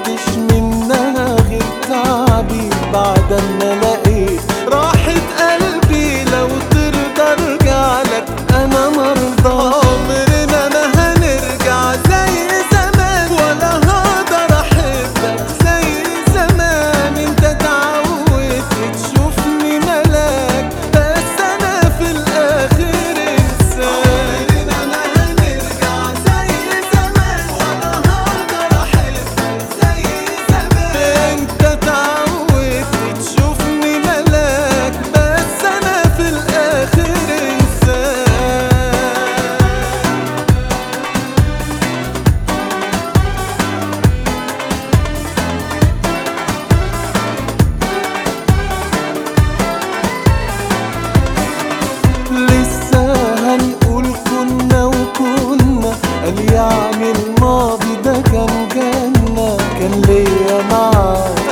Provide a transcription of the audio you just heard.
شفتش منها غير تعبي بعد ما لقيت راحة قلبي لو ترضى ارجع لك انا مرضى عمرنا ما هنرجع زي زمان ولا هقدر احبك زي زمان انت اتعودت تشوفني ملاك بس انا في الاخر انسان عمرنا ما هنرجع زي زمان ولا هقدر احبك زي زمان انت اتعودت تشوفني ملاك بس انا في الاخر انسان لسه هنقول كنا وكنا قال يعني الماضي ده كان جنة كان ليا معاك